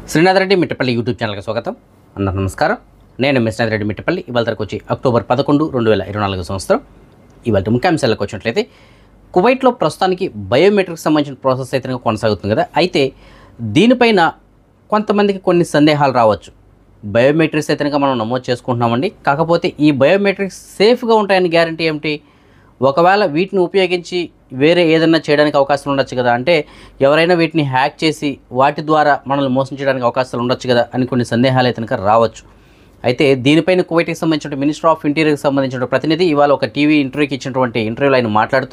Srinath Reddy Mittapalli YouTube ఛానల్కి స్వాగతం అందరూ నమస్కారం నేను ఎం శ్రీనాథ్ రెడ్డి మిట్టపల్లి ఇవాళ తరకు వచ్చి అక్టోబర్ పదకొండు రెండు వేల ఇరవై నాలుగు సంవత్సరం ఇవాళ ముఖ్యాంశాలకు వచ్చినట్లయితే కువైట్లో ప్రస్తుతానికి బయోమెట్రిక్ సంబంధించిన ప్రాసెస్ అయితే కొనసాగుతుంది కదా అయితే దీనిపైన కొంతమందికి కొన్ని సందేహాలు రావచ్చు బయోమెట్రిక్స్ అయితే కనుక మనం నమోదు చేసుకుంటున్నామండి కాకపోతే ఈ బయోమెట్రిక్స్ సేఫ్గా ఉంటాయని గ్యారంటీ ఏమిటి ఒకవేళ వీటిని ఉపయోగించి వేరే ఏదైనా చేయడానికి అవకాశాలు ఉండొచ్చు కదా అంటే ఎవరైనా వీటిని హ్యాక్ చేసి వాటి ద్వారా మనల్ని మోసం చేయడానికి అవకాశాలు ఉండొచ్చు కదా అని కొన్ని సందేహాలు అయితే కనుక రావచ్చు అయితే దీనిపైన కువైట్కి సంబంధించిన మినిస్టర్ ఆఫ్ ఇంటీరియర్కి సంబంధించిన ప్రతినిధి ఇవాళ ఒక టీవీ ఇంటర్వ్యూకి ఇచ్చినటువంటి ఇంటర్వ్యూలో ఆయన మాట్లాడుతూ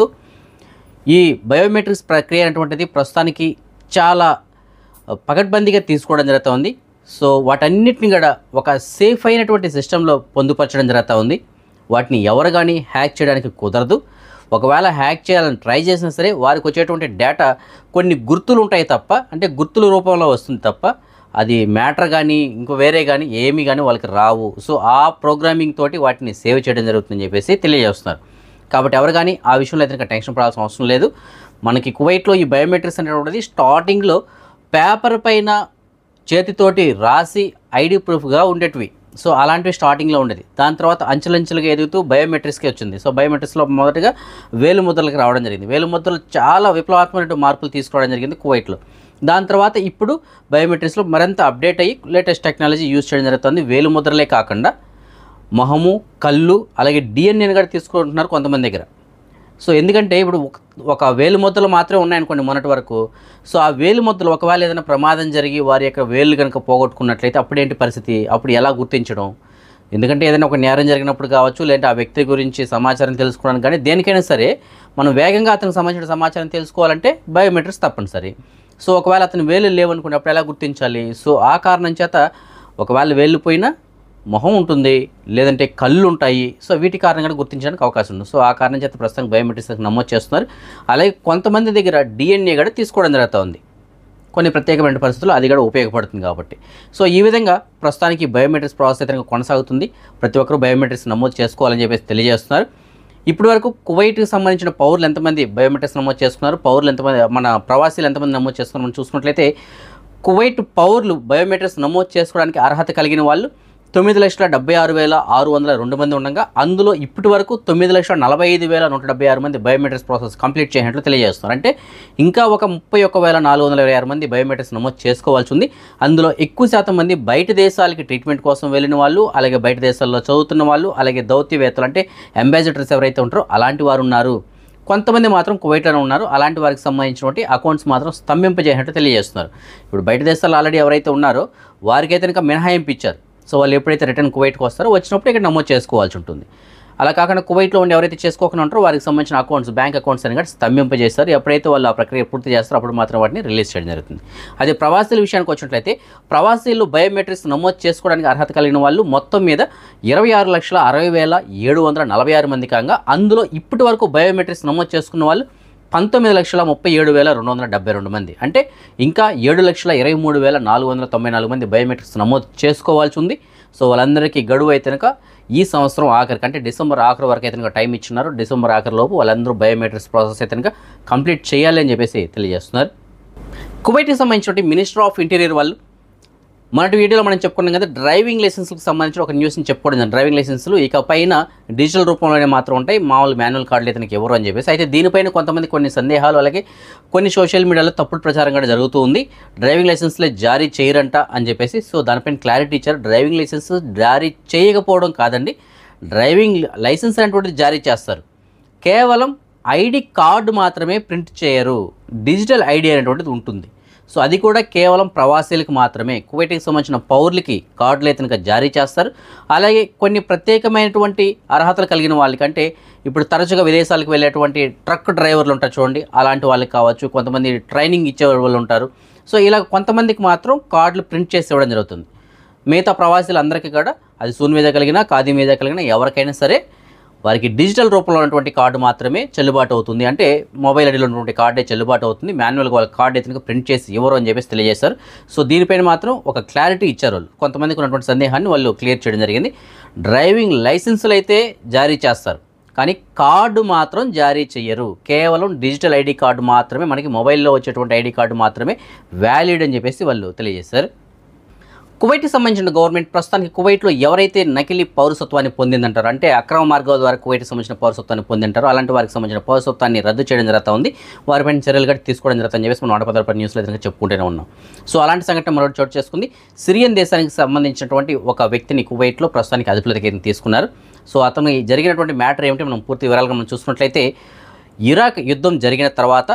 ఈ బయోమెట్రిక్స్ ప్రక్రియ అనేటువంటిది ప్రస్తుతానికి చాలా పకడ్బందీగా తీసుకోవడం జరుగుతూ సో వాటన్నిటిని కూడా ఒక సేఫ్ అయినటువంటి సిస్టంలో పొందుపరచడం జరుగుతూ ఉంది వాటిని ఎవరు కానీ హ్యాక్ చేయడానికి కుదరదు ఒకవేళ హ్యాక్ చేయాలని ట్రై చేసినా సరే వారికి వచ్చేటువంటి డేటా కొన్ని గుర్తులు ఉంటాయి తప్ప అంటే గుర్తుల రూపంలో వస్తుంది తప్ప అది మ్యాటర్ కానీ ఇంకో వేరే కానీ ఏమీ కానీ వాళ్ళకి రావు సో ఆ ప్రోగ్రామింగ్ తోటి వాటిని సేవ్ చేయడం జరుగుతుందని చెప్పేసి తెలియజేస్తున్నారు కాబట్టి ఎవరు కానీ ఆ విషయంలో అయితే ఇంకా టెన్షన్ పడాల్సిన అవసరం లేదు మనకి కువైట్లో ఈ బయోమెట్రిక్స్ అనేటువంటిది స్టార్టింగ్లో పేపర్ పైన చేతితోటి రాసి ఐడి ప్రూఫ్గా ఉండేటివి సో అలాంటివి స్టార్టింగ్లో ఉండేది దాని తర్వాత అంచెలంచెలుగా ఎదుగుతూ బయోమెట్రిక్స్కి వచ్చింది సో బయోమెట్రిక్స్లో మొదటగా వేలు ముద్రలకు రావడం జరిగింది వేలు ముద్రలు చాలా విప్లవాత్మక మార్పులు తీసుకురావడం జరిగింది కువైట్లో దాని తర్వాత ఇప్పుడు బయోమెట్రిక్స్లో మరింత అప్డేట్ అయ్యి లేటెస్ట్ టెక్నాలజీ యూజ్ చేయడం జరుగుతుంది వేలు ముద్రలే కాకుండా మొహము కళ్ళు అలాగే డిఎన్ఏని కూడా తీసుకుంటున్నారు కొంతమంది దగ్గర సో ఎందుకంటే ఇప్పుడు ఒక- ఒక వేలు ముద్దలు మాత్రమే ఉన్నాయనుకోండి మొన్నటి వరకు సో ఆ వేలు ముద్దలు ఒకవేళ ఏదైనా ప్రమాదం జరిగి వారి యొక్క వేలు కనుక పోగొట్టుకున్నట్లయితే అప్పుడేంటి పరిస్థితి అప్పుడు ఎలా గుర్తించడం ఎందుకంటే ఏదైనా ఒక నేరం జరిగినప్పుడు కావచ్చు లేదంటే ఆ వ్యక్తి గురించి సమాచారం తెలుసుకోవడానికి కానీ దేనికైనా సరే మనం వేగంగా అతనికి సంబంధించిన సమాచారం తెలుసుకోవాలంటే బయోమెట్రిక్స్ తప్పనిసరి సో ఒకవేళ అతను వేలు లేవనుకోండి అప్పుడు ఎలా గుర్తించాలి సో ఆ కారణం చేత ఒకవేళ వేలు పోయినా మొహం ఉంటుంది లేదంటే కళ్ళు ఉంటాయి సో వీటి కారణంగా గుర్తించడానికి అవకాశం ఉంది సో ఆ కారణం చేత ప్రస్తుతం బయోమెట్రిక్స్ నమోదు చేస్తున్నారు అలాగే కొంతమంది దగ్గర డిఎన్ఏ కూడా తీసుకోవడం జరుగుతూ ఉంది కొన్ని ప్రత్యేకమైన పరిస్థితుల్లో అది కూడా ఉపయోగపడుతుంది కాబట్టి సో ఈ విధంగా ప్రస్తుతానికి బయోమెట్రిక్స్ ప్రాసెస్ అయితే కొనసాగుతుంది ప్రతి ఒక్కరూ బయోమెట్రిక్స్ నమోదు చేసుకోవాలని చెప్పేసి తెలియజేస్తున్నారు ఇప్పటి వరకు కువైట్కి సంబంధించిన పౌరులు ఎంతమంది బయోమెట్రిక్స్ నమోదు చేసుకున్నారు పౌరులు ఎంతమంది మన ప్రవాసీలు ఎంతమంది నమోదు చేసుకున్నారు మనం చూసుకున్నట్లయితే కువైట్ పౌరులు బయోమెట్రిక్స్ నమోదు చేసుకోవడానికి అర్హత కలిగిన వాళ్ళు తొమ్మిది లక్షల డెబ్బై ఆరు వేల ఆరు వందల రెండు మంది ఉండగా అందులో ఇప్పటి వరకు తొమ్మిది లక్షల నలభై ఐదు వేల నూట డెబ్బై ఆరు మంది బయోమెట్రిక్స్ ప్రాసెస్ కంప్లీట్ చేసినట్లు తెలియజేస్తున్నారు అంటే ఇంకా ఒక ముప్పై ఒక్క వేల నాలుగు వందల ఇరవై ఆరు మంది బయోమెట్రిక్స్ నమోదు చేసుకోవాల్సి ఉంది అందులో ఎక్కువ శాతం మంది బయట దేశాలకి ట్రీట్మెంట్ కోసం వెళ్ళిన వాళ్ళు అలాగే బయట దేశాల్లో చదువుతున్న వాళ్ళు అలాగే దౌత్యవేత్తలు అంటే అంబాసిడర్స్ ఎవరైతే ఉంటారో అలాంటి వారు ఉన్నారు కొంతమంది మాత్రం కువైట్లోనే ఉన్నారు అలాంటి వారికి సంబంధించినటువంటి అకౌంట్స్ మాత్రం స్తంభింపజేసినట్టు తెలియజేస్తున్నారు ఇప్పుడు బయట దేశాల్లో ఆల్రెడీ ఎవరైతే ఉన్నారో వారికైతే కనుక మినహాయింపు ఇచ్చారు సో వాళ్ళు ఎప్పుడైతే రిటర్న్ కువైట్కి వస్తారో వచ్చినప్పుడు ఇక్కడ నమోదు చేసుకోవాల్సి ఉంటుంది అలా కాకుండా కువైట్లో ఉండి ఎవరైతే చేసుకోకుండా ఉంటారో వారికి సంబంధించిన అకౌంట్స్ బ్యాంక్ అకౌంట్స్ అని కూడా స్తంభింపజేస్తారు ఎప్పుడైతే వాళ్ళు ఆ ప్రక్రియ పూర్తి చేస్తారో అప్పుడు మాత్రం వాటిని రిలీజ్ చేయడం జరుగుతుంది అదే ప్రవాసీల విషయానికి వచ్చినట్లయితే ప్రవాసీలు బయోమెట్రిక్స్ నమోదు చేసుకోవడానికి అర్హత కలిగిన వాళ్ళు మొత్తం మీద ఇరవై ఆరు లక్షల అరవై వేల ఏడు వందల నలభై ఆరు మంది కాగా అందులో ఇప్పటి వరకు బయోమెట్రిక్స్ నమోదు చేసుకున్న వాళ్ళు పంతొమ్మిది లక్షల ముప్పై ఏడు వేల రెండు వందల డెబ్బై రెండు మంది అంటే ఇంకా ఏడు లక్షల ఇరవై మూడు వేల నాలుగు వందల తొంభై నాలుగు మంది బయోమెట్రిక్స్ నమోదు చేసుకోవాల్సి ఉంది సో వాళ్ళందరికీ గడువు అయితే కనుక ఈ సంవత్సరం ఆఖరికి అంటే డిసెంబర్ ఆఖరి వరకు అయితే కనుక టైం ఇచ్చినారు డిసెంబర్ ఆఖరి లోపు వాళ్ళందరూ బయోమెట్రిక్స్ ప్రాసెస్ అయితే కనుక కంప్లీట్ చేయాలి అని చెప్పేసి తెలియజేస్తున్నారు కువైట్కి సంబంధించిన మినిస్టర్ ఆఫ్ ఇంటీరియర్ వాళ్ళు మొన్నటి వీడియోలో మనం చెప్పుకున్నాం కదా డ్రైవింగ్ లైసెన్స్కి సంబంధించిన ఒక న్యూస్ని చెప్పుకోవడం జరిగింది. డ్రైవింగ్ లైసెన్స్లు ఇక పైన డిజిటల్ రూపంలోనే మాత్రం ఉంటాయి మామూలు మాన్యువల్ కార్డులు ఇతనికి ఎవరు అని చెప్పేసి అయితే దీనిపైన కొంతమంది కొన్ని సందేహాలు అలాగే కొన్ని సోషల్ మీడియాలో తప్పుడు ప్రచారం కూడా జరుగుతూ ఉంది డ్రైవింగ్ లైసెన్స్లే జారీ చేయరంట అని చెప్పేసి సో దానిపైన క్లారిటీ ఇచ్చారు డ్రైవింగ్ లైసెన్స్ జారీ చేయకపోవడం కాదండి డ్రైవింగ్ లైసెన్స్ అనేటువంటిది జారీ చేస్తారు కేవలం ఐడి కార్డు మాత్రమే ప్రింట్ చేయరు డిజిటల్ ఐడి అనేటువంటిది ఉంటుంది సో అది కూడా కేవలం ప్రవాసీలకు మాత్రమే కువైట్కి సంబంధించిన పౌరులకి కార్డులు అయితే కనుక జారీ చేస్తారు అలాగే కొన్ని ప్రత్యేకమైనటువంటి అర్హతలు కలిగిన వాళ్ళకి అంటే ఇప్పుడు తరచుగా విదేశాలకు వెళ్ళేటువంటి ట్రక్ డ్రైవర్లు ఉంటారు చూడండి అలాంటి వాళ్ళకి కావచ్చు కొంతమంది ట్రైనింగ్ ఇచ్చే వాళ్ళు ఉంటారు సో ఇలా కొంతమందికి మాత్రం కార్డులు ప్రింట్ చేసి ఇవ్వడం జరుగుతుంది మిగతా ప్రవాసీలందరికీ కూడా అది సూన్ మీద కలిగినా ఖాదీ మీద కలిగినా ఎవరికైనా సరే వారికి డిజిటల్ రూపంలో ఉన్నటువంటి కార్డు మాత్రమే చెల్లుబాటు అవుతుంది అంటే మొబైల్ ఐడిలో ఉన్నటువంటి కార్డే చెల్లుబాటు అవుతుంది మాన్యువల్గా వాళ్ళ కార్డు అయితే ప్రింట్ చేసి ఇవ్వరు అని చెప్పేసి తెలియజేశారు సో దీనిపైన మాత్రం ఒక క్లారిటీ ఇచ్చారు వాళ్ళు కొంతమందికి ఉన్నటువంటి సందేహాన్ని వాళ్ళు క్లియర్ చేయడం జరిగింది డ్రైవింగ్ లైసెన్సులు అయితే జారీ చేస్తారు కానీ కార్డు మాత్రం జారీ చేయరు కేవలం డిజిటల్ ఐడి కార్డు మాత్రమే మనకి మొబైల్లో వచ్చేటువంటి ఐడి కార్డు మాత్రమే వ్యాలిడ్ అని చెప్పేసి వాళ్ళు తెలియజేశారు కువైట్కి సంబంధించిన గవర్నమెంట్ ప్రస్తుతానికి కువైట్లో ఎవరైతే నకిలీ పౌరసత్వాన్ని పొందిందంటారో అంటే అక్రమ మార్గాల ద్వారా కువైట్కి సంబంధించిన పౌరసత్వాన్ని పొందింటారో అలాంటి వారికి సంబంధించిన పౌరసత్వాన్ని రద్దు చేయడం జరుగుతూ ఉంది వారిపైన చర్యలు కూడా తీసుకోవడం జరుగుతుందని చెప్పేసి మనం ఆడపదాలపై న్యూస్లో అయితే చెప్పుకుంటూనే ఉన్నాం సో అలాంటి సంఘటన మరొకటి చోటు చేసుకుంది సిరియన్ దేశానికి సంబంధించినటువంటి ఒక వ్యక్తిని కువైట్లో ప్రస్తుతానికి అదుపులోకి అయితే తీసుకున్నారు సో అతను ఈ జరిగినటువంటి మ్యాటర్ ఏమిటి మనం పూర్తి వివరాలుగా మనం చూసుకున్నట్లయితే ఇరాక్ యుద్ధం జరిగిన తర్వాత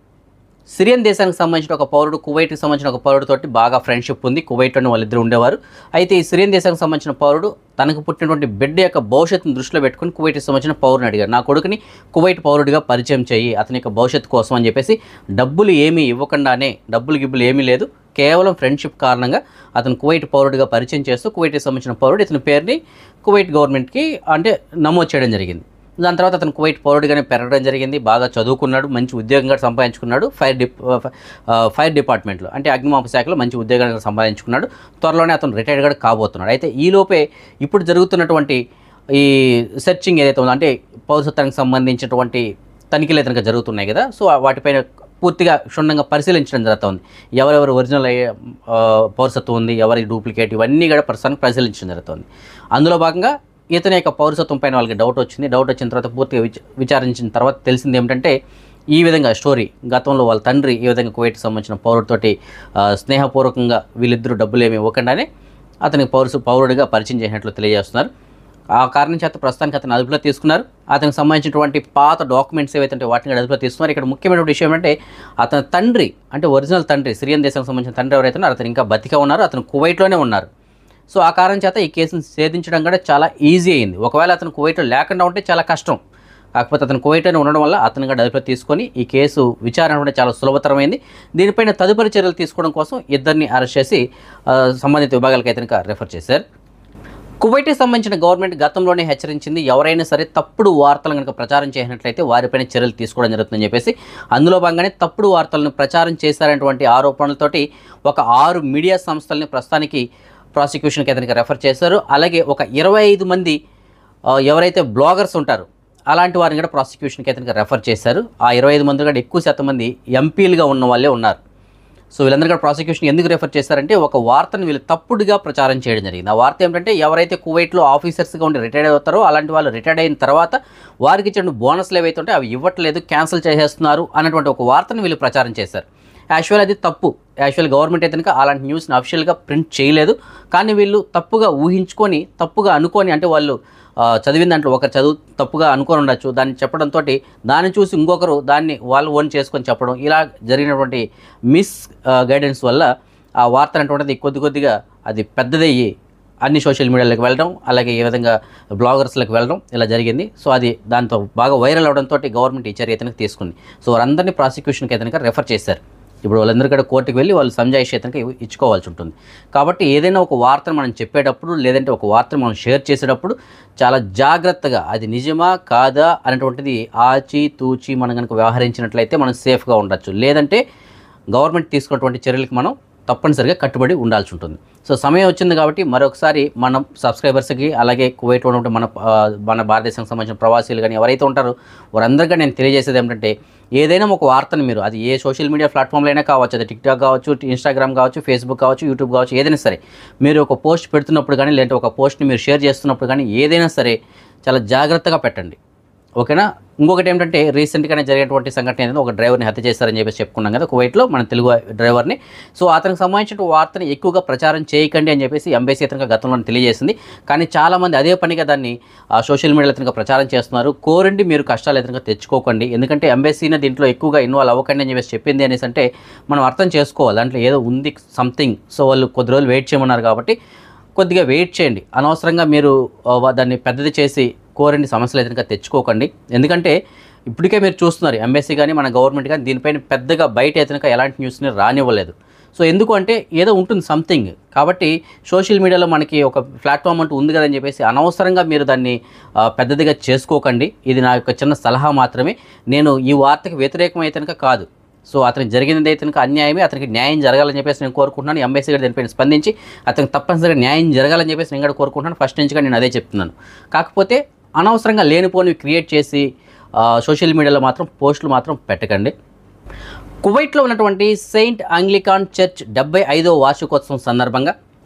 సిరియన్ దేశానికి సంబంధించిన ఒక పౌరుడు కువైట్కి సంబంధించిన ఒక పౌరుడితోటి బాగా ఫ్రెండ్షిప్ ఉంది కువైట్లోనే వాళ్ళిద్దరు ఉండేవారు అయితే ఈ సిరియన్ దేశానికి సంబంధించిన పౌరుడు తనకు పుట్టినటువంటి బిడ్డ యొక్క భవిష్యత్తును దృష్టిలో పెట్టుకుని కువైట్కి సంబంధించిన పౌరుని అడిగారు నా కొడుకుని కువైట్ పౌరుడిగా పరిచయం చేయి అతని యొక్క భవిష్యత్తు కోసం అని చెప్పేసి డబ్బులు ఏమీ ఇవ్వకుండానే డబ్బులు గిబ్బులు ఏమీ లేదు కేవలం ఫ్రెండ్షిప్ కారణంగా అతను కువైట్ పౌరుడిగా పరిచయం చేస్తూ కువైట్కి సంబంధించిన పౌరుడు ఇతని పేరుని కువైట్ గవర్నమెంట్కి అంటే నమోదు చేయడం జరిగింది దాని తర్వాత అతను కువైట్ పౌరుడిగానే పెరగడం జరిగింది బాగా చదువుకున్నాడు మంచి ఉద్యోగంగా సంపాదించుకున్నాడు ఫైర్ డిప్ ఫైర్ డిపార్ట్మెంట్లో అంటే అగ్నిమాపక శాఖలో మంచి ఉద్యోగాన్ని సంపాదించుకున్నాడు త్వరలోనే అతను రిటైర్డ్ కూడా కాబోతున్నాడు అయితే ఈలోపే ఇప్పుడు జరుగుతున్నటువంటి ఈ సెర్చింగ్ ఏదైతే ఉందో అంటే పౌరసత్వానికి సంబంధించినటువంటి తనిఖీలు అయితే కనుక జరుగుతున్నాయి కదా సో వాటిపైన పూర్తిగా క్షుణ్ణంగా పరిశీలించడం జరుగుతుంది ఎవరెవరు ఒరిజినల్ అయ్యే ఆ, పౌరసత్వం ఉంది ఎవరి డూప్లికేట్ ఇవన్నీ కూడా ప్రస్తుతానికి పరిశీలించడం జరుగుతుంది అందులో భాగంగా ఇతని యొక్క పౌరసత్వం పైన వాళ్ళకి డౌట్ వచ్చింది డౌట్ వచ్చిన తర్వాత పూర్తిగా విచ విచారించిన తర్వాత తెలిసింది ఏమిటంటే ఈ విధంగా స్టోరీ గతంలో వాళ్ళ తండ్రి ఈ విధంగా కువైట్కి సంబంధించిన పౌరుడితోటి ఆ, స్నేహపూర్వకంగా వీళ్ళిద్దరూ డబ్బులు ఏమి ఇవ్వకుండానే అతనికి పౌరుసు పౌరుడిగా పరిచయం చేసినట్లు తెలియజేస్తున్నారు ఆ కారణం చేత ప్రస్తుతానికి అతను అదుపులో తీసుకున్నారు అతనికి సంబంధించినటువంటి పాత డాక్యుమెంట్స్ ఏవైతే ఉంటే వాటిని కూడా అదుపులో తీసుకున్నారు ఇక్కడ ముఖ్యమైన విషయం అంటే అతని తండ్రి అంటే ఒరిజినల్ తండ్రి సిరియన్ దేశానికి సంబంధించిన తండ్రి ఎవరైతే ఉన్నారో అతను ఇంకా బతికే ఉన్నారు అతను కువైట్లోనే ఉన్నారు సో ఆ కారణం చేత ఈ కేసును ఛేదించడం కూడా చాలా ఈజీ అయింది ఒకవేళ అతను కువైట్లో లేకుండా ఉంటే చాలా కష్టం కాకపోతే అతను కువైట్లోనే ఉండడం వల్ల అతను కూడా అదుపులో తీసుకొని ఈ కేసు విచారణ కూడా చాలా సులభతరమైంది దీనిపైన తదుపరి చర్యలు తీసుకోవడం కోసం ఇద్దరిని అరెస్ట్ చేసి ఆ, సంబంధిత విభాగాలకు అయితే కనుక రెఫర్ చేశారు కువైట్కి సంబంధించిన గవర్నమెంట్ గతంలోనే హెచ్చరించింది ఎవరైనా సరే తప్పుడు వార్తలు కనుక ప్రచారం చేసినట్లయితే వారిపైన చర్యలు తీసుకోవడం జరుగుతుందని చెప్పేసి అందులో భాగంగానే తప్పుడు వార్తలను ప్రచారం చేశారనేటువంటి ఆరోపణలతోటి ఒక ఆరు మీడియా సంస్థల్ని ప్రస్తుతానికి ప్రాసిక్యూషన్కి అతనికి రెఫర్ చేశారు అలాగే ఒక ఇరవై ఐదు మంది ఆ, ఎవరైతే బ్లాగర్స్ ఉంటారో అలాంటి వారిని కూడా ప్రాసిక్యూషన్కి అతనికి రెఫర్ చేశారు ఆ ఇరవై ఐదు మంది కూడా ఎక్కువ శాతం మంది ఎంపీలుగా ఉన్న వాళ్ళే ఉన్నారు సో వీళ్ళందరూ కూడా ప్రాసిక్యూషన్ ఎందుకు రెఫర్ చేశారంటే ఒక వార్తను వీళ్ళు తప్పుడుగా ప్రచారం చేయడం జరిగింది ఆ వార్త ఏంటంటే ఎవరైతే కువైట్లో ఆఫీసర్స్గా ఉండి రిటైర్డ్ అవుతారో అలాంటి వాళ్ళు రిటైర్డ్ అయిన తర్వాత వారికి ఇచ్చిన బోనస్లు ఏవైతే ఉంటే అవి ఇవ్వట్లేదు క్యాన్సిల్ చేసేస్తున్నారు అన్నటువంటి ఒక వార్తను వీళ్ళు ప్రచారం చేశారు యాక్చువల్ అది తప్పు యాక్చువల్ గవర్నమెంట్ అయితే కనుక అలాంటి న్యూస్ని అఫిషియల్గా ప్రింట్ చేయలేదు కానీ వీళ్ళు తప్పుగా ఊహించుకొని తప్పుగా అనుకొని అంటే వాళ్ళు ఆ, చదివిన దాంట్లో ఒకరు చదువు తప్పుగా అనుకొని ఉండొచ్చు దాన్ని చెప్పడంతో దాన్ని చూసి ఇంకొకరు దాన్ని వాళ్ళు ఓన్ చేసుకొని చెప్పడం ఇలా జరిగినటువంటి మిస్ గైడెన్స్ వల్ల ఆ వార్త అనేటువంటిది కొద్ది కొద్దిగా అది పెద్దదయ్యి అన్ని సోషల్ మీడియాలకు వెళ్ళడం అలాగే ఈ విధంగా బ్లాగర్స్లకు వెళ్ళడం ఇలా జరిగింది సో అది దాంతో బాగా వైరల్ అవడంతో గవర్నమెంట్ ఈ చర్య అతనికి తీసుకుంది సో వారందరినీ ప్రాసిక్యూషన్కి అతనికి రెఫర్ చేశారు ఇప్పుడు వాళ్ళందరూ కూడా కోర్టుకు వెళ్ళి వాళ్ళు సంజాయిషి అతనికి ఇచ్చుకోవాల్సి ఉంటుంది కాబట్టి ఏదైనా ఒక వార్తను మనం చెప్పేటప్పుడు లేదంటే ఒక వార్తను మనం షేర్ చేసేటప్పుడు చాలా జాగ్రత్తగా అది నిజమా కాదా అనేటువంటిది ఆచి తూచి మనం కనుక వ్యవహరించినట్లయితే మనం సేఫ్గా ఉండొచ్చు లేదంటే గవర్నమెంట్ తీసుకున్నటువంటి చర్యలకు మనం తప్పనిసరిగా కట్టుబడి ఉండాల్సి ఉంటుంది సో సమయం వచ్చింది కాబట్టి మరొకసారి మనం సబ్స్క్రైబర్స్కి అలాగే కువైట్లో ఉన్నటువంటి మన ఆ, మన భారతదేశానికి సంబంధించిన ప్రవాసీలు కానీ ఎవరైతే ఉంటారో వారందరికీ నేను తెలియజేసేది ఏమిటంటే ఏదైనా ఒక వార్తను మీరు అది ఏ సోషల్ మీడియా ప్లాట్ఫామ్లో అయినా కావచ్చు అది టిక్టాక్ కావచ్చు ఇన్స్టాగ్రామ్ కావచ్చు ఫేస్బుక్ కావచ్చు యూట్యూబ్ కావచ్చు ఏదైనా సరే మీరు ఒక పోస్ట్ పెడుతున్నప్పుడు కానీ లేదంటే ఒక పోస్ట్ని మీరు షేర్ చేస్తున్నప్పుడు కానీ ఏదైనా సరే చాలా జాగ్రత్తగా పెట్టండి ఓకేనా ఇంకొకటి ఏంటంటే రీసెంట్గానే జరిగినటువంటి సంఘటన ఏంటంటే ఒక డ్రైవర్ని హత్య చేశారని చెప్పేసి చెప్పుకున్నాం కదా కువైట్లో మన తెలుగు డ్రైవర్ని సో అతనికి సంబంధించిన వార్తని ఎక్కువగా ప్రచారం చేయకండి అని చెప్పేసి ఎంబీసీ అతనికి గతంలో తెలియజేసింది కానీ చాలామంది అదే పనిగా దాన్ని ఆ, సోషల్ మీడియాలో అతనికి ప్రచారం చేస్తున్నారు కోరండి మీరు కష్టాలు అతనికి తెచ్చుకోకండి ఎందుకంటే ఎంబీసీని దీంట్లో ఎక్కువగా ఇన్వాల్వ్ అవ్వకండి అని చెప్పేసి చెప్పింది అనేసి అంటే మనం అర్థం చేసుకోవాలి దాంట్లో ఏదో ఉంది సంథింగ్ సో వాళ్ళు కొద్ది రోజులు వెయిట్ చేయమన్నారు కాబట్టి కొద్దిగా వెయిట్ చేయండి అనవసరంగా మీరు ఆ, వా- దాన్ని పెద్దది చేసి కోరండి సమస్యలు అయితే కనుక తెచ్చుకోకండి ఎందుకంటే ఇప్పటికే మీరు చూస్తున్నారు ఎంబెస్సీ కానీ మన గవర్నమెంట్ కానీ దీనిపైన పెద్దగా బయట అయితే కనుక ఎలాంటి న్యూస్ని రానివ్వలేదు సో ఎందుకు అంటే ఏదో ఉంటుంది సంథింగ్ కాబట్టి సోషల్ మీడియాలో మనకి ఒక ప్లాట్ఫామ్ అంటూ ఉంది కదని చెప్పేసి అనవసరంగా మీరు దాన్ని ఆ, పెద్దదిగా చేసుకోకండి ఇది నా యొక్క చిన్న సలహా మాత్రమే నేను ఈ వార్తకి వ్యతిరేకం అయితే కనుక కాదు సో అతనికి జరిగినది అయితే కనుక అన్యాయమే అతనికి న్యాయం జరగాలని చెప్పేసి నేను కోరుకుంటున్నాను ఎంబీసీ గారు దీనిపైన స్పందించి అతనికి తప్పనిసరిగా న్యాయం జరగాలని చెప్పేసి నేను కూడా కోరుకుంటున్నాను ఫస్ట్ నుంచి కూడా నేను అదే చెప్తున్నాను కాకపోతే అనవసరంగా లేనిపోనివి క్రియేట్ చేసి ఆ, సోషల్ మీడియాలో మాత్రం పోస్టులు మాత్రం పెట్టకండి కువైట్లో ఉన్నటువంటి సెయింట్ ఆంగ్లికాన్ చర్చ్ డెబ్బై ఐదో వార్షికోత్సవం సందర్భంగా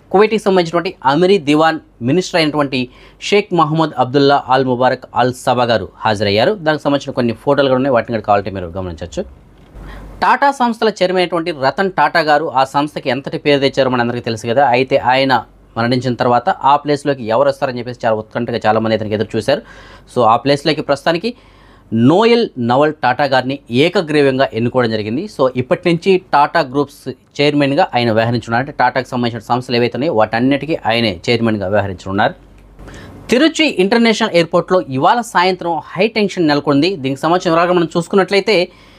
కువైట్కి సంబంధించినటువంటి అమిరీ దివాన్ మినిస్టర్ అయినటువంటి షేక్ మహమ్మద్ అబ్దుల్లా అల్ ముబారక్ అల్ సబా గారు హాజరయ్యారు దానికి సంబంధించిన కొన్ని ఫోటోలు కూడా ఉన్నాయి వాటిని కూడా కావాలంటే మీరు గమనించవచ్చు టాటా సంస్థల చైర్మన్ అయినటువంటి రతన్ టాటా గారు ఆ సంస్థకి ఎంతటి పేరు తెచ్చారో మనందరికీ తెలుసు కదా అయితే ఆయన మరణించిన తర్వాత ఆ ప్లేస్లోకి ఎవరు వస్తారని చెప్పేసి చాలా ఉత్కంఠగా చాలామంది అతనికి ఎదురు చూశారు సో ఆ ప్లేస్లోకి ప్రస్తుతానికి నోయల్ నవల్ టాటా గారిని ఏకగ్రీవంగా ఎన్నుకోవడం జరిగింది సో ఇప్పటి నుంచి టాటా గ్రూప్స్ చైర్మన్గా ఆయన వ్యవహరించున్నారు అంటే టాటాకు సంబంధించిన సంస్థలు ఏవైతే ఉన్నాయో వాటన్నిటికీ ఆయనే చైర్మన్గా వ్యవహరించనున్నారు తిరుచి ఇంటర్నేషనల్ ఎయిర్పోర్ట్లో ఇవాళ సాయంత్రం హై టెన్షన్ నెలకొంది దీనికి సంబంధించిన వివరాలు మనం చూసుకున్నట్లయితే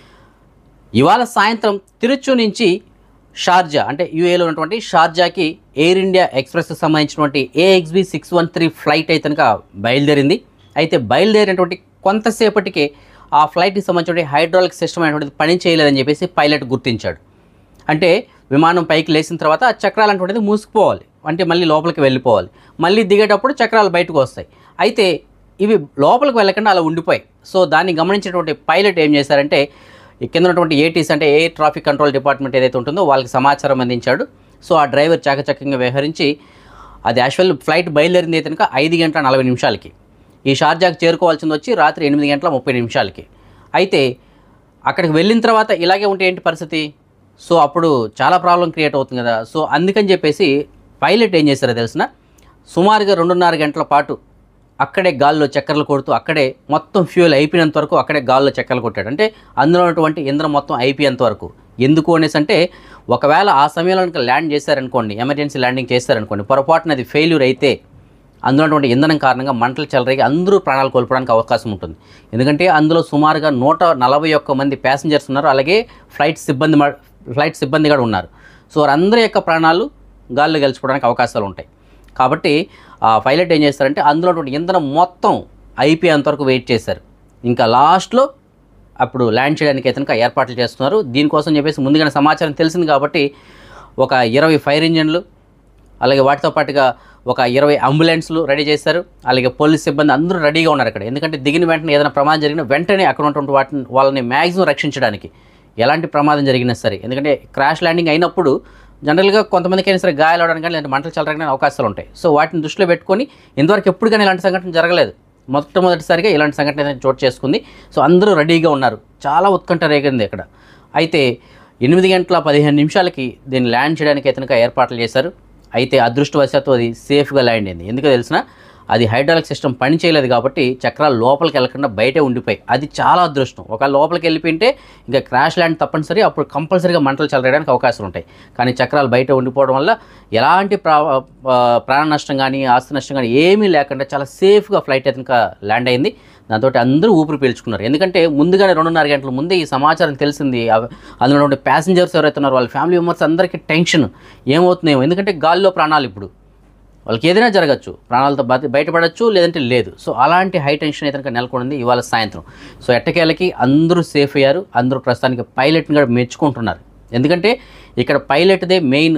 ఇవాళ సాయంత్రం తిరుచు నుంచి షార్జా అంటే యూఏలో ఉన్నటువంటి షార్జాకి ఎయిర్ ఇండియా ఎక్స్ప్రెస్కి సంబంధించినటువంటి AXB six one three flight అయితే కనుక బయలుదేరింది అయితే బయలుదేరినటువంటి కొంతసేపటికే ఆ ఫ్లైట్కి సంబంధించిన హైడ్రాలిక్ సిస్టమ్ అనేటువంటిది పని చేయలేదని చెప్పేసి పైలట్ గుర్తించాడు అంటే విమానం పైకి లేచిన తర్వాత ఆ చక్రాలు అనేటువంటిది మూసుకుపోవాలి అంటే మళ్ళీ లోపలికి వెళ్ళిపోవాలి మళ్ళీ దిగేటప్పుడు చక్రాలు బయటకు వస్తాయి అయితే ఇవి లోపలికి వెళ్ళకుండా అలా ఉండిపోయాయి సో దాన్ని గమనించినటువంటి పైలట్ ఏం చేశారంటే ఈ కింద ఉన్నటువంటి ఏటీస్ అంటే ఎయిర్ ట్రాఫిక్ కంట్రోల్ డిపార్ట్మెంట్ ఏదైతే ఉంటుందో వాళ్ళకి సమాచారం అందించాడు సో ఆ డ్రైవర్ చాకచక్యంగా వ్యవహరించి అది యాక్చువల్ ఫ్లైట్ బయలుదేరింది అయితే కనుక ఐదు గంటల నలభై నిమిషాలకి ఈ షార్జాకి చేరుకోవాల్సింది వచ్చి రాత్రి ఎనిమిది గంటల ముప్పై నిమిషాలకి అయితే అక్కడికి వెళ్ళిన తర్వాత ఇలాగే ఉంటే ఏంటి పరిస్థితి సో అప్పుడు చాలా ప్రాబ్లం క్రియేట్ అవుతుంది కదా సో అందుకని చెప్పేసి పైలట్ ఏం చేశారో తెలిసిన సుమారుగా రెండున్నర గంటల పాటు అక్కడే గాల్లో చక్కర్లు కొడుతూ అక్కడే మొత్తం ఫ్యూయల్ అయిపోయినంత వరకు అక్కడే గాల్లో చక్కర్లు కొట్టాడు అంటే అందులో ఉన్నటువంటి ఇంధనం మొత్తం అయిపోయేంత వరకు ఎందుకు అనేసి అంటే ఒకవేళ ఆ సమయంలో కనుక ల్యాండ్ చేశారనుకోండి ఎమర్జెన్సీ ల్యాండింగ్ చేశారనుకోండి పొరపాటున అది ఫెయిల్యూర్ అయితే అందులో ఉన్నటువంటి ఇంధనం కారణంగా మంటలు చెలరేగి అందరూ ప్రాణాలు కోల్పోవడానికి అవకాశం ఉంటుంది ఎందుకంటే అందులో సుమారుగా నూట నలభై ఒక్క మంది ప్యాసింజర్స్ ఉన్నారు అలాగే ఫ్లైట్ సిబ్బంది మా- ఫ్లైట్ సిబ్బంది కూడా ఉన్నారు సో వారందరి యొక్క ప్రాణాలు గాల్లో గెలిచిపోవడానికి అవకాశాలు ఉంటాయి కాబట్టి ఆ పైలట్ ఏం చేస్తారంటే అందులో ఉన్నటువంటి ఇంధనం మొత్తం అయిపోయేంత వరకు వెయిట్ చేశారు ఇంకా లాస్ట్లో అప్పుడు ల్యాండ్ చేయడానికి అయితే కనుక ఏర్పాట్లు చేస్తున్నారు దీనికోసం చెప్పేసి ముందుగానే సమాచారం తెలిసింది కాబట్టి ఒక ఇరవై ఫైర్ ఇంజన్లు అలాగే వాటితో పాటుగా ఒక ఇరవై అంబులెన్స్లు రెడీ చేశారు అలాగే పోలీస్ సిబ్బంది అందరూ రెడీగా ఉన్నారు అక్కడ ఎందుకంటే దిగిన వెంటనే ఏదైనా ప్రమాదం జరిగినా వెంటనే అక్కడ ఉన్నటువంటి వాటిని వాళ్ళని మ్యాక్సిమం రక్షించడానికి ఎలాంటి ప్రమాదం జరిగినా సరే ఎందుకంటే క్రాష్ ల్యాండింగ్ అయినప్పుడు జనరల్గా కొంతమందికి అయినా సరే గాయాలు అవడానికి కానీ లేదంటే మంటలు చల్లడానికి కానీ అవకాశాలు ఉంటాయి సో వాటిని దృష్టిలో పెట్టుకొని ఇంతవరకు ఎప్పుడు కానీ ఇలాంటి సంఘటన జరగలేదు మొట్టమొదటిసారిగా ఇలాంటి సంఘటన అయితే చోటు చేసుకుంది సో అందరూ రెడీగా ఉన్నారు చాలా ఉత్కంఠ రేగింది ఇక్కడ అయితే ఎనిమిది గంటల పదిహేను నిమిషాలకి దీన్ని ల్యాండ్ చేయడానికి అయితే ఏర్పాట్లు చేశారు అయితే అదృష్టవశాత్తు అది సేఫ్గా ల్యాండ్ అయింది ఎందుకో తెలిసిన అది హైడ్రాలిక్ సిస్టమ్ పని చేయలేదు కాబట్టి చక్రాలు లోపలికి వెళ్ళకుండా బయటే ఉండిపోయి అది చాలా అదృష్టం ఒక లోపలికి వెళ్ళిపోయింటే ఇంకా క్రాష్ ల్యాండ్ తప్పనిసరి అప్పుడు కంపల్సరీగా మంటలు చెలరేయడానికి అవకాశాలు ఉంటాయి కానీ చక్రాలు బయట ఉండిపోవడం వల్ల ఎలాంటి ప్రా ఆ, ప్రాణ నష్టం కానీ ఆస్తి నష్టం కానీ ఏమీ లేకుండా చాలా సేఫ్గా ఫ్లైట్ అయితే ఇంకా ల్యాండ్ అయింది దాంతో అందరూ ఊపిరి పీల్చుకున్నారు ఎందుకంటే ముందుగానే రెండున్నర గంటల ముందే ఈ సమాచారం తెలిసింది అవ- అందులో ఉండే ప్యాసింజర్స్ ఎవరైతే ఉన్నారో వాళ్ళ ఫ్యామిలీ మెంబర్స్ అందరికీ టెన్షన్ ఏమవుతుందేమో ఎందుకంటే గాల్లో ప్రాణాలు ఇప్పుడు వాళ్ళకి ఏదైనా జరగచ్చు ప్రాణాలతో బతి బయటపడచ్చు లేదంటే లేదు సో అలాంటి హై టెన్షన్ అయితే కనుక నెలకొంది ఇవాళ సాయంత్రం సో ఎట్టకేళ్ళకి అందరూ సేఫ్ అయ్యారు అందరూ ప్రస్తుతానికి పైలట్ని కూడా మెచ్చుకుంటున్నారు ఎందుకంటే ఇక్కడ పైలట్దే మెయిన్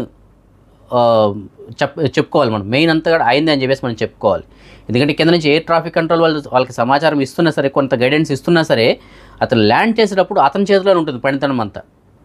ఆ, చెప్ చెప్పుకోవాలి మనం మెయిన్ అంతా కూడా అయింది అని చెప్పేసి మనం చెప్పుకోవాలి ఎందుకంటే కింద నుంచి ఎయిర్ ట్రాఫిక్ కంట్రోల్ వాళ్ళు వాళ్ళకి సమాచారం ఇస్తున్నా సరే కొంత గైడెన్స్ ఇస్తున్నా సరే అతను ల్యాండ్ చేసేటప్పుడు అతని చేతిలోనే ఉంటుంది పనితనం అంతా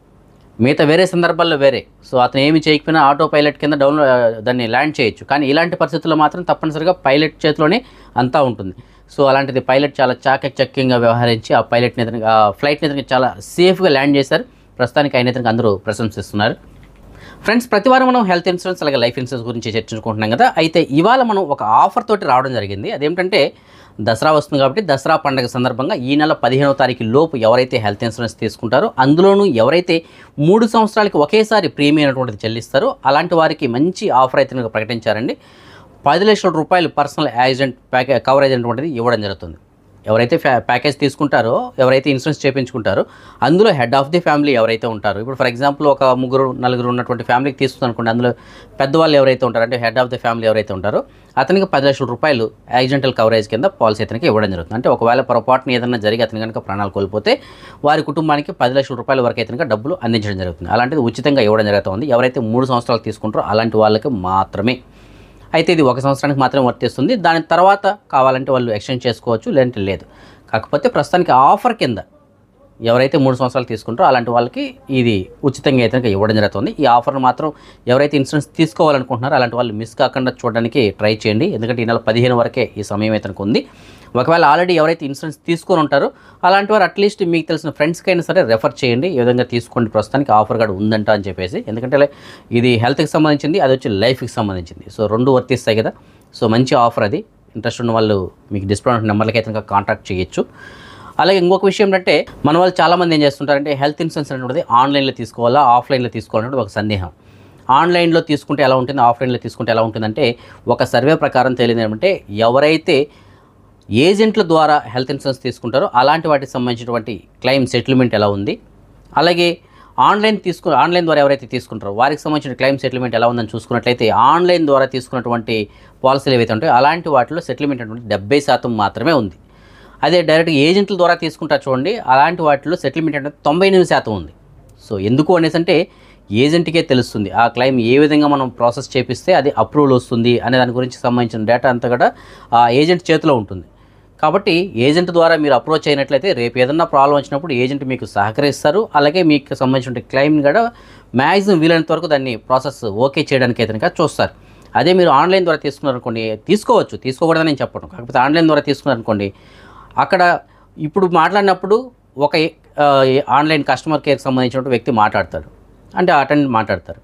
మిగతా వేరే సందర్భాల్లో వేరే సో అతను ఏమి చేయకపోయినా ఆటో పైలట్ కింద డౌన్ దాన్ని ల్యాండ్ చేయొచ్చు కానీ ఇలాంటి పరిస్థితుల్లో మాత్రం తప్పనిసరిగా పైలట్ చేతిలోనే అంతా ఉంటుంది సో అలాంటిది పైలట్ చాలా చాకచక్యంగా వ్యవహరించి ఆ పైలట్ని ఇతనికి ఆ ఫ్లైట్ని ఇతనికి చాలా సేఫ్గా ల్యాండ్ చేశారు ప్రస్తుతానికి ఆయన ఇతనికి అందరూ ప్రశంసిస్తున్నారు ఫ్రెండ్స్ ప్రతి వారం మనం హెల్త్ ఇన్సూరెన్స్ అలాగే లైఫ్ ఇన్సూరెన్స్ గురించి చర్చించుకుంటున్నాం కదా అయితే ఇవాళ మనం ఒక ఆఫర్ తోటి రావడం జరిగింది అదేమిటంటే దసరా వస్తుంది కాబట్టి దసరా పండుగ సందర్భంగా ఈ నెల పదిహేనవ తారీఖు లోపు ఎవరైతే హెల్త్ ఇన్సూరెన్స్ తీసుకుంటారో అందులోనూ ఎవరైతే మూడు సంవత్సరాలకి ఒకేసారి ప్రీమియం అనేటువంటిది చెల్లిస్తారో అలాంటి వారికి మంచి ఆఫర్ అయితే కనుక ప్రకటించారండి పది లక్షల రూపాయలు పర్సనల్ యాక్సిడెంట్ ప్యాకే కవరేజ్ అనేటువంటిది ఇవ్వడం జరుగుతుంది ఎవరైతే ఫ్యా ప్యాకేజ్ తీసుకుంటారో ఎవరైతే ఇన్సూరెన్స్ చేయించుకుంటారో అందులో హెడ్ ఆఫ్ ది ఫ్యామిలీ ఎవరైతే ఉంటారో ఇప్పుడు ఫర్ ఎగ్జాంపుల్ ఒక ముగ్గురు నలుగురు ఉన్నటువంటి ఫ్యామిలీకి తీసుకుంది అనుకోండి అందులో పెద్దవాళ్ళు ఎవరైతే ఉంటారో అంటే హెడ్ ఆఫ్ ది ఫ్యామిలీ ఎవరైతే ఉంటారో అతనికి పది లక్షల రూపాయలు యాక్సిడెంటల్ కవరేజ్ కింద పాలసీ అతనికి ఇవ్వడం జరుగుతుంది అంటే ఒకవేళ పొరపాటున ఏదైనా జరిగి అతని కనుక ప్రాణాలు కోల్పోతే వారి కుటుంబానికి పది లక్షల రూపాయల వరకు అయితే కనుక డబ్బులు అందించడం జరుగుతుంది అలాంటిది ఉచితంగా ఇవ్వడం జరుగుతుంది ఎవరైతే మూడు సంవత్సరాలు తీసుకుంటారో అలాంటి వాళ్ళకి మాత్రమే అయితే ఇది ఒక సంవత్సరానికి మాత్రమే వర్తిస్తుంది దాని తర్వాత కావాలంటే వాళ్ళు ఎక్స్చేంజ్ చేసుకోవచ్చు లేదంటే లేదు కాకపోతే ప్రస్తుతానికి ఆఫర్ కింద ఎవరైతే మూడు సంవత్సరాలు తీసుకుంటారో అలాంటి వాళ్ళకి ఇది ఉచితంగా అయితే కనుక ఇవ్వడం జరుగుతుంది ఈ ఆఫర్ను మాత్రం ఎవరైతే ఇన్సూరెన్స్ తీసుకోవాలనుకుంటున్నారో అలాంటి వాళ్ళు మిస్ కాకుండా చూడడానికి ట్రై చేయండి ఎందుకంటే ఈ నెల పదిహేను వరకే ఈ సమయం అయితే కనుక ఉంది ఒకవేళ ఆల్రెడీ ఎవరైతే ఇన్సూరెన్స్ తీసుకొని ఉంటారో అలాంటి వారు అట్లీస్ట్ మీకు తెలిసిన ఫ్రెండ్స్కి అయినా సరే రెఫర్ చేయండి ఈ విధంగా తీసుకోండి ప్రస్తుతానికి ఆఫర్ కూడా ఉందంట అని చెప్పేసి ఎందుకంటే ఇది హెల్త్కి సంబంధించింది అది వచ్చి లైఫ్కి సంబంధించింది సో రెండు వర్తిస్తాయి కదా సో మంచి ఆఫర్ అది ఇంట్రెస్ట్ ఉన్న వాళ్ళు మీకు డిస్ప్లే ఉన్న నెంబర్లకి అయితే కనుక కాంటాక్ట్ చేయొచ్చు అలాగే ఇంకొక విషయం ఏంటంటే మన వాళ్ళు చాలామంది ఏం చేస్తుంటారంటే హెల్త్ ఇన్సూరెన్స్ అనేటువంటిది ఆన్లైన్లో తీసుకోవాలా ఆఫ్లైన్లో తీసుకోవాలనేది ఒక సందేహం ఆన్లైన్లో తీసుకుంటే ఎలా ఉంటుంది ఆఫ్లైన్లో తీసుకుంటే ఎలా ఉంటుందంటే ఒక సర్వే ప్రకారం తేలింది ఏమంటే ఎవరైతే ఏజెంట్ల ద్వారా హెల్త్ ఇన్సూరెన్స్ తీసుకుంటారో అలాంటి వాటికి సంబంధించినటువంటి క్లెయిమ్ సెటిల్మెంట్ ఎలా ఉంది అలాగే ఆన్లైన్ తీసుకు ఆన్లైన్ ద్వారా ఎవరైతే తీసుకుంటారో వారికి సంబంధించిన క్లెయిమ్ సెటిల్మెంట్ ఎలా ఉందని చూసుకున్నట్లయితే ఆన్లైన్ ద్వారా తీసుకున్నటువంటి పాలసీలు ఏవైతే ఉంటాయో అలాంటి వాటిలో సెటిల్మెంట్ అనేది డెబ్బై శాతం మాత్రమే ఉంది అదే డైరెక్ట్ ఏజెంట్ల ద్వారా తీసుకుంటారు చూడండి అలాంటి వాటిలో సెటిల్మెంట్ అనేది తొంభై ఎనిమిది శాతం ఉంది సో ఎందుకు అనేసి అంటే ఏజెంట్కే తెలుస్తుంది ఆ క్లెయిమ్ ఏ విధంగా మనం ప్రాసెస్ చేపిస్తే అది అప్రూవల్ వస్తుంది అనే దాని గురించి సంబంధించిన డేటా అంతా కూడా ఆ ఏజెంట్ చేతిలో ఉంటుంది కాబట్టి ఏజెంట్ ద్వారా మీరు అప్రోచ్ అయినట్లయితే రేపు ఏదన్నా ప్రాబ్లం వచ్చినప్పుడు ఏజెంట్ మీకు సహకరిస్తారు అలాగే మీకు సంబంధించిన క్లెయిమ్ కూడా మ్యాక్సిమం వీలైనంత వరకు దాన్ని ప్రాసెస్ ఓకే చేయడానికి అయితే కనుక చూస్తారు అదే మీరు ఆన్లైన్ ద్వారా తీసుకున్నారనుకోండి తీసుకోవచ్చు తీసుకోకూడదని నేను చెప్పడం కాకపోతే ఆన్లైన్ ద్వారా తీసుకున్నారనుకోండి అక్కడ ఇప్పుడు మాట్లాడినప్పుడు ఒక ఆ, ఆన్లైన్ కస్టమర్ కేర్కి సంబంధించిన వ్యక్తి మాట్లాడతాడు అంటే అటెండ్ మాట్లాడతారు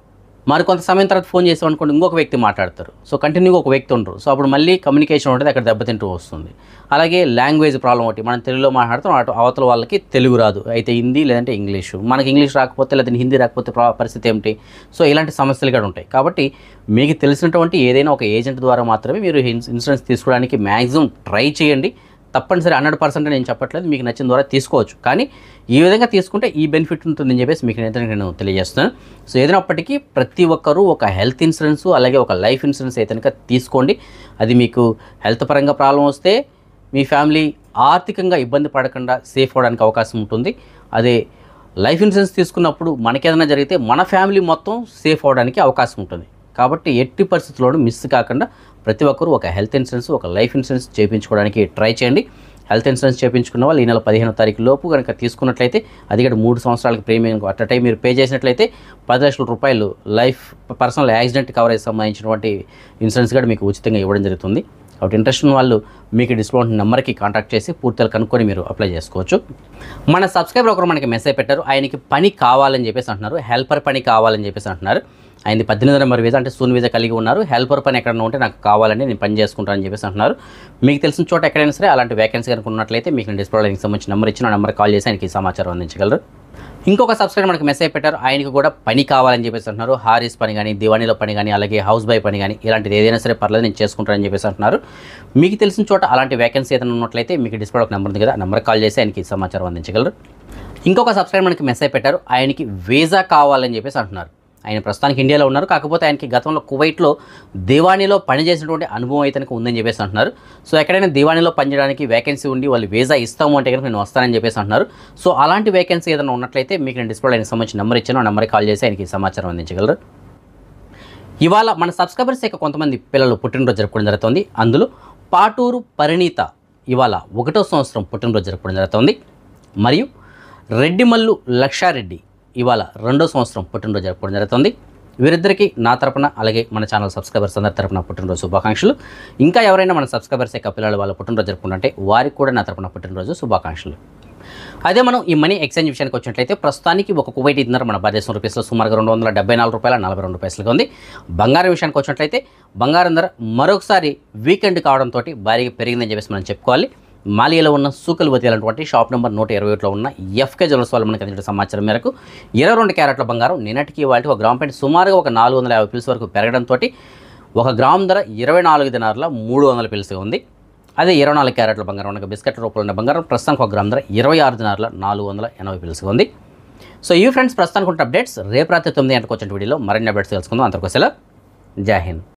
మరి కొంత సమయం తర్వాత ఫోన్ చేసాం అనుకోండి ఇంకొక వ్యక్తి మాట్లాడతారు సో కంటిన్యూగా ఒక వ్యక్తి ఉండరు సో అప్పుడు మళ్ళీ కమ్యూనికేషన్ ఉంటుంది అక్కడ దెబ్బతింటూ వస్తుంది అలాగే లాంగ్వేజ్ ప్రాబ్లం ఒకటి మనం తెలుగులో మాట్లాడతాం అటు అవతల వాళ్ళకి తెలుగు రాదు అయితే హిందీ లేదంటే ఇంగ్లీషు మనకి ఇంగ్లీష్ రాకపోతే లేదంటే హిందీ రాకపోతే ప్రా- పరిస్థితి ఏమిటి సో ఇలాంటి సమస్యలు కూడా ఉంటాయి కాబట్టి మీకు తెలిసినటువంటి ఏదైనా ఒక ఏజెంట్ ద్వారా మాత్రమే మీరు ఇన్స్- ఇన్సూరెన్స్ తీసుకోవడానికి మ్యాక్సిమం ట్రై చేయండి తప్పనిసరి హండ్రెడ్ పర్సెంట్ నేను చెప్పట్లేదు మీకు నచ్చిన ద్వారా తీసుకోవచ్చు కానీ ఈ విధంగా తీసుకుంటే ఈ బెనిఫిట్ ఉంటుందని చెప్పేసి మీకు నేనైతే నేను తెలియజేస్తున్నాను సో ఏదైనప్పటికీ ప్రతి ఒక్కరూ ఒక హెల్త్ ఇన్సూరెన్స్ అలాగే ఒక లైఫ్ ఇన్సూరెన్స్ అయితే కనుక తీసుకోండి అది మీకు హెల్త్ పరంగా ప్రాబ్లం వస్తే మీ ఫ్యామిలీ ఆర్థికంగా ఇబ్బంది పడకుండా సేఫ్ అవడానికి అవకాశం ఉంటుంది అదే లైఫ్ ఇన్సూరెన్స్ తీసుకున్నప్పుడు మనకేదైనా జరిగితే మన ఫ్యామిలీ మొత్తం సేఫ్ అవడానికి అవకాశం ఉంటుంది కాబట్టి ఎట్టి పరిస్థితుల్లోనూ మిస్ కాకుండా ప్రతి ఒక్కరూ ఒక హెల్త్ ఇన్సూరెన్స్ ఒక లైఫ్ ఇన్సూరెన్స్ చేయించుకోవడానికి ట్రై చేయండి హెల్త్ ఇన్సూరెన్స్ చేయించుకున్న వాళ్ళు ఈ నెల పదిహేనో తారీఖు లోపు కనుక తీసుకున్నట్లయితే అది కూడా మూడు సంవత్సరాలకు ప్రీమియం అట్ టైం మీరు పే చేసినట్లయితే పది లక్షల రూపాయలు లైఫ్ పర్సనల్ యాక్సిడెంట్ కవరేజ్ సంబంధించినటువంటి ఇన్సూరెన్స్ కూడా మీకు ఉచితంగా ఇవ్వడం జరుగుతుంది కాబట్టి ఇంట్రెస్ట్ ఉన్న వాళ్ళు మీకు డిస్కౌంట్ నెంబర్కి కాంటాక్ట్ చేసి పూర్తిగా కనుక్కొని మీరు అప్లై చేసుకోవచ్చు మన సబ్స్క్రైబర్ ఒకరు మనకి మెసేజ్ పెట్టారు ఆయనకి పని కావాలని చెప్పేసి అంటున్నారు హెల్పర్ పని కావాలని చెప్పేసి అంటున్నారు ఆయనది పద్దెనిమిది నెంబర్ వీజా అంటే సూన్ వీజా కలిగి ఉన్నారు హెల్పర్ పని ఎక్కడైనా ఉంటే నాకు కావాలని నేను పని చేసుకుంటానని చెప్పేసి అంటున్నారు మీకు తెలిసిన చోట ఎక్కడైనా సరే అలాంటి వేకెన్సీ కనుక ఉన్నట్లయితే మీకు నేను డిస్ప్లే లైన్కి సంబంధించిన నెంబర్ ఇచ్చిన నెంబర్ కాల్ చేసి ఆయనకి ఈ సమాచారం అందించగలరు ఇంకొక సబ్స్క్రైబర్ మనకి మెసేజ్ పెట్టారు ఆయనకి కూడా పని కావాలని చెప్పేసి అంటున్నారు హారీస్ పని కానీ దివాణిలో పని కానీ అలాగే హౌస్ బై పని కానీ ఇలాంటిది ఏదైనా సరే పర్లేదు నేను చేసుకుంటానని చెప్పేసి అంటున్నారు మీకు తెలిసిన చోట అలాంటి వేకెన్సీ ఏదైనా ఉన్నట్లయితే మీకు డిస్ప్లే ఒక నెంబర్ ఉంది కదా ఆ నెంబర్ కాల్ చేసి ఆయనకి ఈ సమాచారం అందించగలరు ఇంకొక సబ్స్క్రైబర్ మనకి మెసేజ్ పెట్టారు ఆయనకి వీసా కావాలని చెప్పేసి అంటున్నారు ఆయన ప్రస్తుతానికి ఇండియాలో ఉన్నారు కాకపోతే ఆయనకి గతంలో కువైట్లో దివాణిలో పనిచేసినటువంటి అనుభవం అయితే కనుక ఉందని చెప్పేసి అంటున్నారు సో ఎక్కడైనా దివాణిలో పనిచేయడానికి వేకెన్సీ ఉండి వాళ్ళు వీసా ఇస్తాము అంటే కనుక నేను వస్తానని చెప్పేసి అంటున్నారు సో అలాంటి వేకెన్సీ ఏదైనా ఉన్నట్లయితే మీకు నేను డిస్ప్లే ఆయనకి సంబంధించిన నెంబర్ ఇచ్చాను ఆ నెంబర్కి కాల్ చేసి ఆయనకి ఈ సమాచారం అందించగలరు ఇవాళ మన సబ్స్క్రైబర్స్ యొక్క కొంతమంది పిల్లలు పుట్టినరోజు జరుపుకోవడం జరుగుతుంది అందులో పాటూరు పరిణీత ఇవాళ ఒకటో సంవత్సరం పుట్టినరోజు జరుపుకోవడం జరుగుతుంది మరియు రెడ్డిమల్లు లక్షారెడ్డి ఇవాళ రెండో సంవత్సరం పుట్టినరోజు జరుపుకోవడం జరుగుతుంది వీరిద్దరికీ నా తరపున అలాగే మన ఛానల్ సబ్స్క్రైబర్స్ అందరి తరపున పుట్టినరోజు శుభాకాంక్షలు ఇంకా ఎవరైనా మన సబ్స్క్రైబర్స్ యొక్క పిల్లలు వాళ్ళ పుట్టినరోజు జరుపుకుంటుంటే వారికి కూడా నా తరపున పుట్టినరోజు శుభాకాంక్షలు అదే మనం ఈ మనీ ఎక్స్చేంజ్ విషయానికి వచ్చినట్లయితే ప్రస్తుతానికి ఒక కువైట్ ఇద్దరు మన భారతదేశం రూపీస్లో సుమారుగా రెండు వందల డెబ్బై నాలుగు రూపాయల నలభై రెండు పైసలుగా ఉంది బంగారం విషయానికి వచ్చినట్లయితే బంగారం ధర మరొకసారి వీకెండ్ కావడంతో భారీగా పెరిగిందని చెప్పేసి మనం చెప్పుకోవాలి మాలియాలో ఉన్న సూకల్ వతీలటువంటి షాప్ నెంబర్ నూట ఇరవై ఒకటిలో ఉన్న ఎఫ్కే జ్యువెల్స్ వాళ్ళు మనకి అందించిన సమాచారం మేరకు ఇరవై రెండు క్యారెట్ల బంగారం నిన్నటికి వాటి ఒక గ్రామ్ పాయింట్ సుమారుగా ఒక నాలుగు వందల యాభై పిల్స్ వరకు పెరగడంతో ఒక గ్రామ్ ధర ఇరవై నాలుగు దినార్ల మూడు వందల పిల్స్గా ఉంది అదే ఇరవై నాలుగు క్యారెట్ల బంగారం అనగా బిస్కెట్ రూపంలో ఉన్న బంగారం ప్రస్తుతానికి ఒక గ్రామ్ ధర ఇరవై ఆరు దినార్ల నాలుగు వందల ఎనభై పిల్స్గా ఉంది సో ఈ ఫ్రెండ్స్ ప్రస్తుతానికి ఉన్న అప్డేట్స్ రేపు రాత్రి తొమ్మిది గంటలకు వచ్చిన వీడియోలో మరిన్ని అప్డేట్స్ తెలుసుకుందాం అంతకోసలా జై హింద్